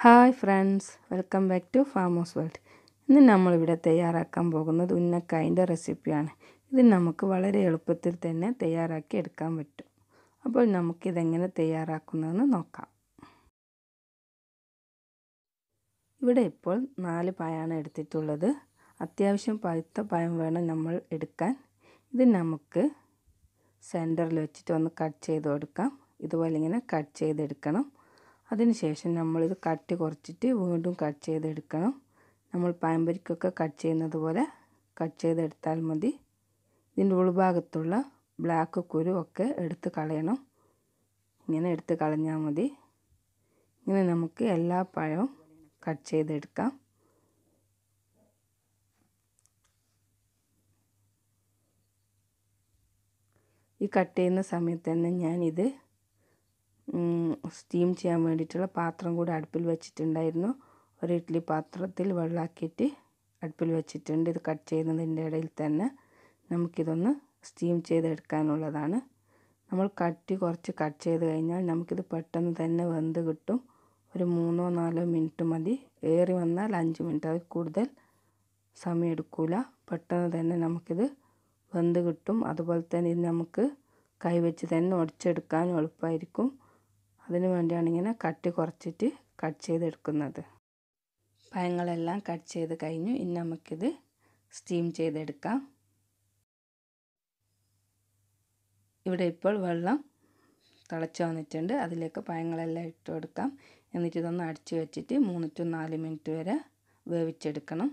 hi friends welcome back to famous world ഇന്ന് നമ്മളിവിടെ തയ്യാറാക്കാൻ പോകുന്നത് ഉന്നക്കായിൻ്റെ റെസിപ്പിയാണ് ഇത് നമുക്ക് വളരെ എളുപ്പത്തിൽ തന്നെ തയ്യാറാക്കി എടുക്കാൻ പറ്റും അപ്പോൾ നമുക്കിതെങ്ങനെ തയ്യാറാക്കുന്നതെന്ന് നോക്കാം ഇവിടെ ഇപ്പോൾ നാല് പായാണ് എടുത്തിട്ടുള്ളത് അത്യാവശ്യം പഴുത്ത പഴം വേണം നമ്മൾ എടുക്കാൻ ഇത് നമുക്ക് സെൻറ്ററിൽ വെച്ചിട്ട് ഒന്ന് കട്ട് ചെയ്ത് കൊടുക്കാം ഇതുപോലെ ഇങ്ങനെ കട്ട് ചെയ്തെടുക്കണം അതിനുശേഷം നമ്മളിത് കട്ടി കുറച്ചിട്ട് വീണ്ടും കട്ട് ചെയ്തെടുക്കണം നമ്മൾ പഴംപരിക്കൊക്കെ കട്ട് ചെയ്യുന്നത് പോലെ കട്ട് ചെയ്തെടുത്താൽ മതി ഇതിൻ്റെ ഉൾഭാഗത്തുള്ള ബ്ലാക്ക് കുരു ഒക്കെ എടുത്ത് കളയണം ഇങ്ങനെ എടുത്ത് കളഞ്ഞാൽ മതി ഇങ്ങനെ നമുക്ക് എല്ലാ പഴവും കട്ട് ചെയ്തെടുക്കാം ഈ കട്ട് ചെയ്യുന്ന സമയത്ത് തന്നെ ഞാനിത് സ്റ്റീം ചെയ്യാൻ വേണ്ടിയിട്ടുള്ള പാത്രം കൂടി അടുപ്പിൽ വെച്ചിട്ടുണ്ടായിരുന്നു ഒരു ഇഡ്ഡലി പാത്രത്തിൽ വെള്ളമാക്കിയിട്ട് അടുപ്പിൽ വെച്ചിട്ടുണ്ട് ഇത് കട്ട് ചെയ്യുന്നതിൻ്റെ ഇടയിൽ തന്നെ നമുക്കിതൊന്ന് സ്റ്റീം ചെയ്തെടുക്കാനുള്ളതാണ് നമ്മൾ കട്ടി കുറച്ച് കട്ട് ചെയ്ത് കഴിഞ്ഞാൽ നമുക്കിത് പെട്ടെന്ന് തന്നെ വെന്ത് കിട്ടും ഒരു മൂന്നോ നാലോ മിനിറ്റ് മതി ഏറി വന്നാൽ അഞ്ച് മിനിറ്റ് അതിൽ കൂടുതൽ സമയം എടുക്കില്ല പെട്ടെന്ന് തന്നെ നമുക്കിത് വെന്ത് കിട്ടും അതുപോലെ തന്നെ ഇത് നമുക്ക് കൈവച്ച് തന്നെ ഉടച്ചെടുക്കാനും എളുപ്പമായിരിക്കും അതിനു വേണ്ടിയാണ് ഇങ്ങനെ കട്ടി കുറച്ചിട്ട് കട്ട് ചെയ്തെടുക്കുന്നത് പഴങ്ങളെല്ലാം കട്ട് ചെയ്ത് കഴിഞ്ഞു ഇനി നമുക്കിത് സ്റ്റീം ചെയ്തെടുക്കാം ഇവിടെ ഇപ്പോൾ വെള്ളം തിളച്ച് വന്നിട്ടുണ്ട് അതിലേക്ക് പഴങ്ങളെല്ലാം ഇട്ട് കൊടുക്കാം എന്നിട്ട് ഇതൊന്ന് അടച്ച് വെച്ചിട്ട് മൂന്ന് ടു നാല് മിനിറ്റ് വരെ വേവിച്ചെടുക്കണം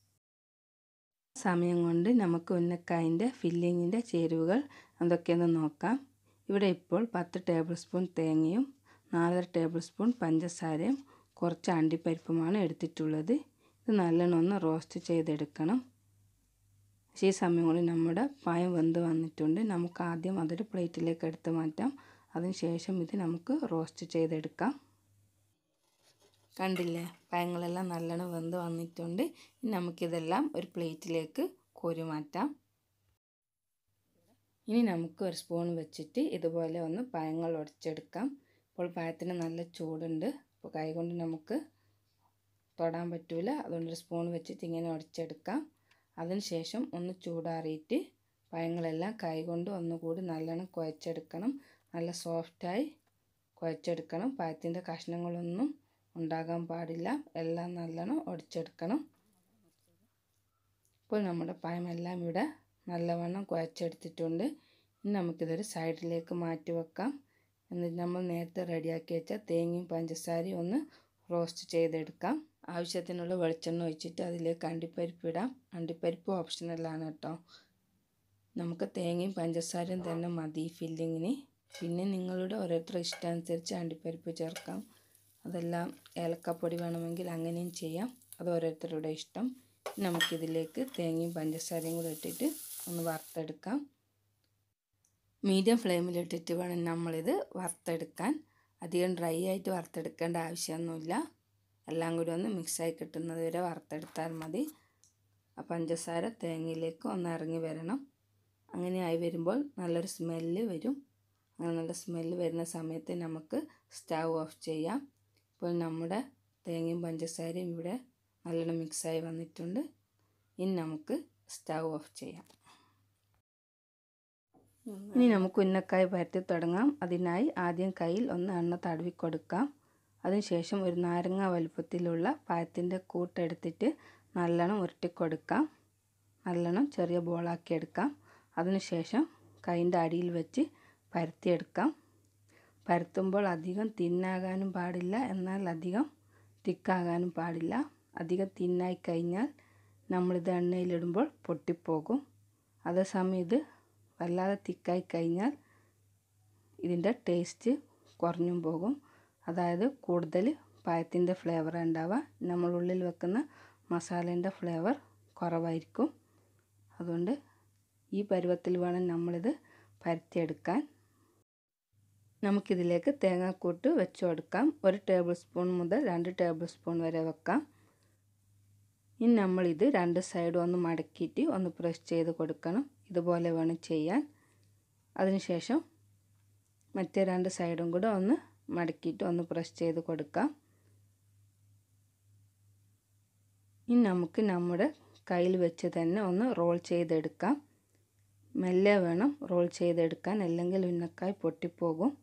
സമയം കൊണ്ട് നമുക്ക് ഉന്നക്കായിൻ്റെ ഫില്ലിങ്ങിൻ്റെ ചേരുവകൾ എന്തൊക്കെയെന്ന് നോക്കാം ഇവിടെ ഇപ്പോൾ പത്ത് ടേബിൾ സ്പൂൺ തേങ്ങയും നാലര ടേബിൾ സ്പൂൺ പഞ്ചസാരയും കുറച്ച് അണ്ടിപ്പരിപ്പുമാണ് എടുത്തിട്ടുള്ളത് ഇത് നല്ലോണം ഒന്ന് റോസ്റ്റ് ചെയ്തെടുക്കണം ഈ സമയം കൊണ്ട് നമ്മുടെ പഴം വെന്ത് വന്നിട്ടുണ്ട് നമുക്ക് ആദ്യം അതൊരു പ്ലേറ്റിലേക്ക് എടുത്ത് മാറ്റാം അതിനുശേഷം ഇത് നമുക്ക് റോസ്റ്റ് ചെയ്തെടുക്കാം കണ്ടില്ലേ പഴങ്ങളെല്ലാം നല്ലോണം വെന്ത് വന്നിട്ടുണ്ട് ഇനി നമുക്കിതെല്ലാം ഒരു പ്ലേറ്റിലേക്ക് കോരി മാറ്റാം ഇനി നമുക്ക് ഒരു സ്പൂൺ വെച്ചിട്ട് ഇതുപോലെ ഒന്ന് പഴങ്ങൾ ഉടച്ചെടുക്കാം ഇപ്പോൾ പഴത്തിന് നല്ല ചൂടുണ്ട് അപ്പോൾ കൈകൊണ്ട് നമുക്ക് തൊടാൻ പറ്റില്ല അതുകൊണ്ട് ഒരു സ്പൂൺ വെച്ചിട്ട് ഇങ്ങനെ ഉടച്ചെടുക്കാം അതിനുശേഷം ഒന്ന് ചൂടാറിയിട്ട് പഴങ്ങളെല്ലാം കൈകൊണ്ട് ഒന്നുകൂടി നല്ലോണം കുഴച്ചെടുക്കണം നല്ല സോഫ്റ്റായി കുഴച്ചെടുക്കണം പഴത്തിൻ്റെ കഷ്ണങ്ങളൊന്നും ഉണ്ടാകാൻ പാടില്ല എല്ലാം നല്ലോണം ഒടിച്ചെടുക്കണം ഇപ്പോൾ നമ്മുടെ പഴമെല്ലാം ഇവിടെ നല്ലവണ്ണം കുഴച്ചെടുത്തിട്ടുണ്ട് ഇനി നമുക്കിതൊരു സൈഡിലേക്ക് മാറ്റി വെക്കാം എന്നിട്ട് നമ്മൾ നേരത്തെ റെഡിയാക്കി വെച്ച തേങ്ങയും പഞ്ചസാരയും ഒന്ന് റോസ്റ്റ് ചെയ്തെടുക്കാം ആവശ്യത്തിനുള്ള വെളിച്ചെണ്ണ ഒഴിച്ചിട്ട് അതിലേക്ക് അണ്ടിപ്പരിപ്പ് ഇടാം അണ്ടിപ്പരിപ്പ് ഓപ്ഷണലാണ് കേട്ടോ നമുക്ക് തേങ്ങയും പഞ്ചസാരയും തന്നെ മതി ഫില്ലിങ്ങിന് പിന്നെ നിങ്ങളുടെ ഓരോരുത്തരുടെ ഇഷ്ടമനുസരിച്ച് അണ്ടിപ്പരിപ്പ് ചേർക്കാം അതെല്ലാം ഏലക്കപ്പൊടി വേണമെങ്കിൽ അങ്ങനെയും ചെയ്യാം അത് ഓരോരുത്തരുടെ ഇഷ്ടം നമുക്കിതിലേക്ക് തേങ്ങയും പഞ്ചസാരയും കൂടെ ഇട്ടിട്ട് ഒന്ന് വറുത്തെടുക്കാം മീഡിയം ഫ്ലെയിമിലിട്ടിട്ട് വേണം നമ്മളിത് വറുത്തെടുക്കാൻ അധികം ഡ്രൈ ആയിട്ട് വറുത്തെടുക്കേണ്ട ആവശ്യമൊന്നുമില്ല എല്ലാം കൂടി ഒന്ന് മിക്സായി കിട്ടുന്നത് വരെ വറുത്തെടുത്താൽ മതി ആ പഞ്ചസാര തേങ്ങയിലേക്ക് ഒന്ന് ഇറങ്ങി വരണം അങ്ങനെ ആയി വരുമ്പോൾ നല്ലൊരു സ്മെല്ല് വരും അങ്ങനെ നല്ല സ്മെല്ല് വരുന്ന സമയത്ത് നമുക്ക് സ്റ്റൗ ഓഫ് ചെയ്യാം ഇപ്പോൾ നമ്മുടെ തേങ്ങയും പഞ്ചസാരയും ഇവിടെ നല്ലോണം മിക്സായി വന്നിട്ടുണ്ട് ഇനി നമുക്ക് സ്റ്റൗ ഓഫ് ചെയ്യാം ഇനി നമുക്ക് ഉന്നക്കായ പരത്തി തുടങ്ങാം അതിനായി ആദ്യം കയ്യിൽ ഒന്ന് എണ്ണ തടവി കൊടുക്കാം അതിനുശേഷം ഒരു നാരങ്ങ വലുപ്പത്തിലുള്ള പഴത്തിൻ്റെ കൂട്ടെടുത്തിട്ട് നല്ലോണം ഉരുട്ടിക്കൊടുക്കാം നല്ലോണം ചെറിയ ബോളാക്കി എടുക്കാം അതിനുശേഷം കൈൻ്റെ അടിയിൽ വെച്ച് പരത്തിയെടുക്കാം പരത്തുമ്പോൾ അധികം തിന്നാകാനും പാടില്ല എന്നാൽ അധികം തിക്കാകാനും പാടില്ല അധികം തിന്നായി കഴിഞ്ഞാൽ നമ്മളിത് എണ്ണയിലിടുമ്പോൾ പൊട്ടിപ്പോകും അതേസമയം ഇത് വല്ലാതെ തിക്കായി കഴിഞ്ഞാൽ ഇതിൻ്റെ ടേസ്റ്റ് കുറഞ്ഞും പോകും അതായത് കൂടുതൽ പഴത്തിൻ്റെ ഫ്ലേവർ ഉണ്ടാവുക നമ്മൾ ഉള്ളിൽ വെക്കുന്ന മസാലേൻ്റെ ഫ്ലേവർ കുറവായിരിക്കും അതുകൊണ്ട് ഈ പരുവത്തിൽ വേണം നമ്മളിത് പരത്തിയെടുക്കാൻ നമുക്കിതിലേക്ക് തേങ്ങാക്കൂട്ട് വെച്ച് കൊടുക്കാം ഒരു ടേബിൾ സ്പൂൺ മുതൽ രണ്ട് ടേബിൾ സ്പൂൺ വരെ വെക്കാം ഇനി നമ്മളിത് രണ്ട് സൈഡും ഒന്ന് മടക്കിയിട്ട് ഒന്ന് പ്രസ് ചെയ്ത് കൊടുക്കണം ഇതുപോലെ വേണം ചെയ്യാൻ അതിനുശേഷം മറ്റേ രണ്ട് സൈഡും കൂടെ ഒന്ന് മടക്കിയിട്ട് ഒന്ന് പ്രസ് ചെയ്ത് കൊടുക്കാം ഇനി നമുക്ക് നമ്മുടെ കയ്യിൽ വെച്ച് തന്നെ ഒന്ന് റോൾ ചെയ്തെടുക്കാം മെല്ലെ വേണം റോൾ ചെയ്തെടുക്കാൻ അല്ലെങ്കിൽ ഉന്നക്കായ് പൊട്ടിപ്പോകും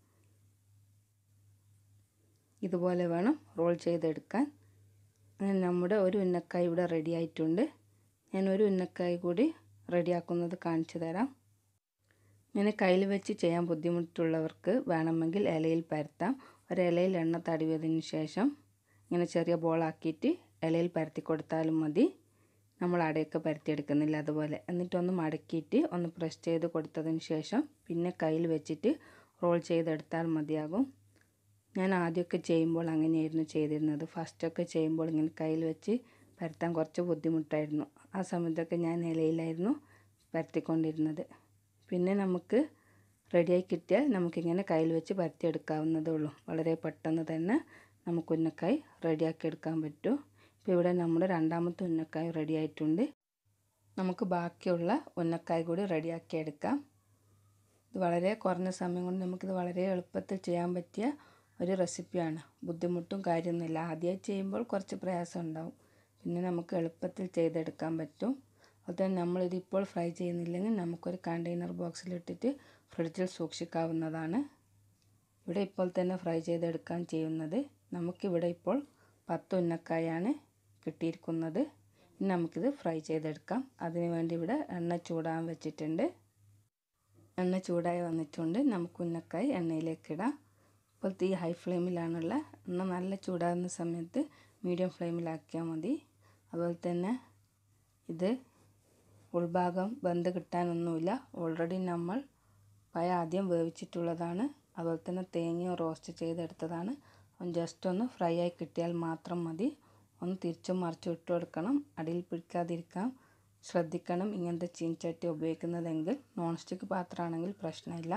ഇതുപോലെ വേണം റോൾ ചെയ്തെടുക്കാൻ അങ്ങനെ നമ്മുടെ ഒരു ഉന്നക്കായ് ഇവിടെ റെഡി ആയിട്ടുണ്ട് ഞാൻ ഒരു ഉന്നക്കായ് കൂടി റെഡിയാക്കുന്നത് കാണിച്ചു തരാം ഇങ്ങനെ കയ്യിൽ വെച്ച് ചെയ്യാൻ ബുദ്ധിമുട്ടുള്ളവർക്ക് വേണമെങ്കിൽ ഇലയിൽ പരത്താം ഒരു ഇലയിൽ എണ്ണ തടവിയതിന് ശേഷം ഇങ്ങനെ ചെറിയ ബോളാക്കിയിട്ട് ഇലയിൽ പരത്തി കൊടുത്താലും മതി നമ്മൾ അടയൊക്കെ പരത്തിയെടുക്കുന്നില്ല അതുപോലെ എന്നിട്ടൊന്ന് മടക്കിയിട്ട് ഒന്ന് പ്രസ് ചെയ്ത് കൊടുത്തതിന് ശേഷം പിന്നെ കയ്യിൽ വെച്ചിട്ട് റോൾ ചെയ്തെടുത്താൽ മതിയാകും ഞാൻ ആദ്യമൊക്കെ ചെയ്യുമ്പോൾ അങ്ങനെയായിരുന്നു ചെയ്തിരുന്നത് ഫസ്റ്റൊക്കെ ചെയ്യുമ്പോൾ ഇങ്ങനെ കയ്യിൽ വെച്ച് പരത്താൻ കുറച്ച് ബുദ്ധിമുട്ടായിരുന്നു ആ സമയത്തൊക്കെ ഞാൻ ഇലയിലായിരുന്നു പരത്തിക്കൊണ്ടിരുന്നത് പിന്നെ നമുക്ക് റെഡിയായി കിട്ടിയാൽ നമുക്കിങ്ങനെ കയ്യിൽ വെച്ച് പരത്തിയെടുക്കാവുന്നതേ ഉള്ളൂ വളരെ പെട്ടെന്ന് തന്നെ നമുക്ക് ഉന്നക്കായ് റെഡിയാക്കി എടുക്കാൻ പറ്റും ഇപ്പോൾ ഇവിടെ നമ്മുടെ രണ്ടാമത്തെ ഉന്നക്കായ് റെഡി ആയിട്ടുണ്ട് നമുക്ക് ബാക്കിയുള്ള ഉന്നക്കായ് കൂടി റെഡിയാക്കി എടുക്കാം ഇത് വളരെ കുറഞ്ഞ സമയം കൊണ്ട് നമുക്കിത് വളരെ എളുപ്പത്തിൽ ചെയ്യാൻ പറ്റിയ ഒരു റെസിപ്പിയാണ് ബുദ്ധിമുട്ടും കാര്യമൊന്നുമില്ല ആദ്യമായി ചെയ്യുമ്പോൾ കുറച്ച് പ്രയാസം ഉണ്ടാവും പിന്നെ നമുക്ക് എളുപ്പത്തിൽ ചെയ്തെടുക്കാൻ പറ്റും അതുതന്നെ നമ്മളിതിപ്പോൾ ഫ്രൈ ചെയ്യുന്നില്ലെങ്കിൽ നമുക്കൊരു കണ്ടെയ്നർ ബോക്സിലിട്ടിട്ട് ഫ്രിഡ്ജിൽ സൂക്ഷിക്കാവുന്നതാണ് ഇവിടെ ഇപ്പോൾ തന്നെ ഫ്രൈ ചെയ്തെടുക്കാൻ ചെയ്യുന്നത് നമുക്കിവിടെ ഇപ്പോൾ പത്ത് ഉന്നക്കായാണ് കിട്ടിയിരിക്കുന്നത് ഇനി നമുക്കിത് ഫ്രൈ ചെയ്തെടുക്കാം അതിന് വേണ്ടി ഇവിടെ എണ്ണ ചൂടാൻ വെച്ചിട്ടുണ്ട് എണ്ണ ചൂടായി വന്നിട്ടുണ്ട് നമുക്ക് ഉന്നക്കായി എണ്ണയിലേക്ക് ഇടാം ഇപ്പോൾ തീ ഹൈ ഫ്ലെയിമിലാണുള്ള എണ്ണ നല്ല ചൂടാകുന്ന സമയത്ത് മീഡിയം ഫ്ലെയിമിലാക്കിയാൽ മതി അതുപോലെ തന്നെ ഇത് ഉൾഭാഗം വെന്ത് കിട്ടാനൊന്നുമില്ല ഓൾറെഡി നമ്മൾ പയ ആദ്യം വേവിച്ചിട്ടുള്ളതാണ് അതുപോലെ തന്നെ തേങ്ങയും റോസ്റ്റ് ചെയ്തെടുത്തതാണ് ജസ്റ്റ് ഒന്ന് ഫ്രൈ ആയി കിട്ടിയാൽ മാത്രം മതി ഒന്ന് തിരിച്ചും മറിച്ചും ഇട്ട് കൊടുക്കണം അടിയിൽ പിടിക്കാതിരിക്കാൻ ശ്രദ്ധിക്കണം ഇങ്ങനത്തെ ചീൻചട്ടി ഉപയോഗിക്കുന്നതെങ്കിൽ നോൺ സ്റ്റിക്ക് പാത്രമാണെങ്കിൽ പ്രശ്നമില്ല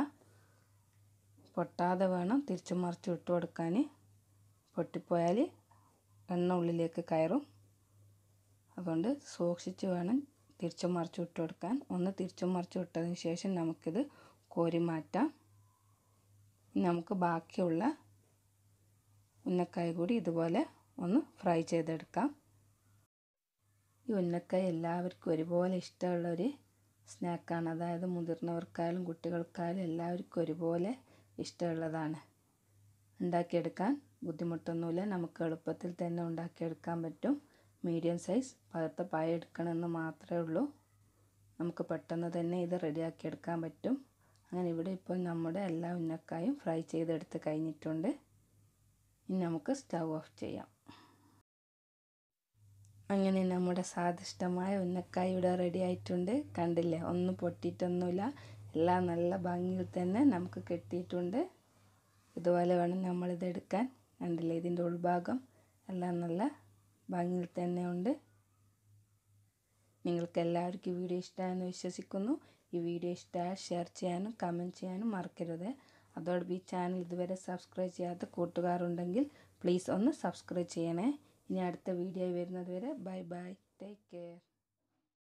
പൊട്ടാതെ വേണം തിരിച്ചും മറിച്ചും ഇട്ട് കൊടുക്കാൻ പൊട്ടിപ്പോയാൽ എണ്ണ ഉള്ളിലേക്ക് കയറും അതുകൊണ്ട് സൂക്ഷിച്ച് വേണം തിരിച്ചും മറിച്ചും ഇട്ട് കൊടുക്കാൻ ഒന്ന് തിരിച്ചും മറിച്ചും ഇട്ടതിന് ശേഷം നമുക്കിത് കോരി മാറ്റാം നമുക്ക് ബാക്കിയുള്ള ഉന്നക്കായ കൂടി ഇതുപോലെ ഒന്ന് ഫ്രൈ ചെയ്തെടുക്കാം ഈ ഉന്നക്കായ എല്ലാവർക്കും ഒരുപോലെ ഇഷ്ടമുള്ള ഒരു സ്നാക്കാണ് അതായത് മുതിർന്നവർക്കായാലും കുട്ടികൾക്കായാലും എല്ലാവർക്കും ഒരുപോലെ ഇഷ്ടമുള്ളതാണ് ഉണ്ടാക്കിയെടുക്കാൻ ബുദ്ധിമുട്ടൊന്നുമില്ല നമുക്ക് എളുപ്പത്തിൽ തന്നെ ഉണ്ടാക്കിയെടുക്കാൻ പറ്റും മീഡിയം സൈസ് പഴുത്ത പായ എടുക്കണമെന്ന് മാത്രമേ ഉള്ളൂ നമുക്ക് പെട്ടെന്ന് തന്നെ ഇത് റെഡിയാക്കി എടുക്കാൻ പറ്റും അങ്ങനെ ഇവിടെ ഇപ്പോൾ നമ്മുടെ എല്ലാ ഉന്നക്കായും ഫ്രൈ ചെയ്തെടുത്ത് കഴിഞ്ഞിട്ടുണ്ട് ഇനി നമുക്ക് സ്റ്റൗ ഓഫ് ചെയ്യാം അങ്ങനെ നമ്മുടെ സ്വാദിഷ്ടമായ ഉന്നക്കായ ഇവിടെ റെഡി ആയിട്ടുണ്ട് കണ്ടില്ലേ ഒന്നും പൊട്ടിയിട്ടൊന്നുമില്ല എല്ലാം നല്ല ഭംഗിയിൽ തന്നെ നമുക്ക് കിട്ടിയിട്ടുണ്ട് ഇതുപോലെ വേണം നമ്മളിത് എടുക്കാൻ കണ്ടില്ലേ ഇതിൻ്റെ ഉൾഭാഗം എല്ലാം നല്ല ഭംഗിയിൽ തന്നെ ഉണ്ട് നിങ്ങൾക്ക് എല്ലാവർക്കും ഈ വീഡിയോ ഇഷ്ടമായെന്ന് വിശ്വസിക്കുന്നു ഈ വീഡിയോ ഇഷ്ടമായാൽ ഷെയർ ചെയ്യാനും കമൻറ്റ് ചെയ്യാനും മറക്കരുത് അതോടൊപ്പം ഈ ചാനൽ ഇതുവരെ സബ്സ്ക്രൈബ് ചെയ്യാത്ത കൂട്ടുകാരുണ്ടെങ്കിൽ പ്ലീസ് ഒന്ന് സബ്സ്ക്രൈബ് ചെയ്യണേ ഇനി അടുത്ത വീഡിയോ വരുന്നത് വരെ ബൈ ബൈ ടേക്ക് കെയർ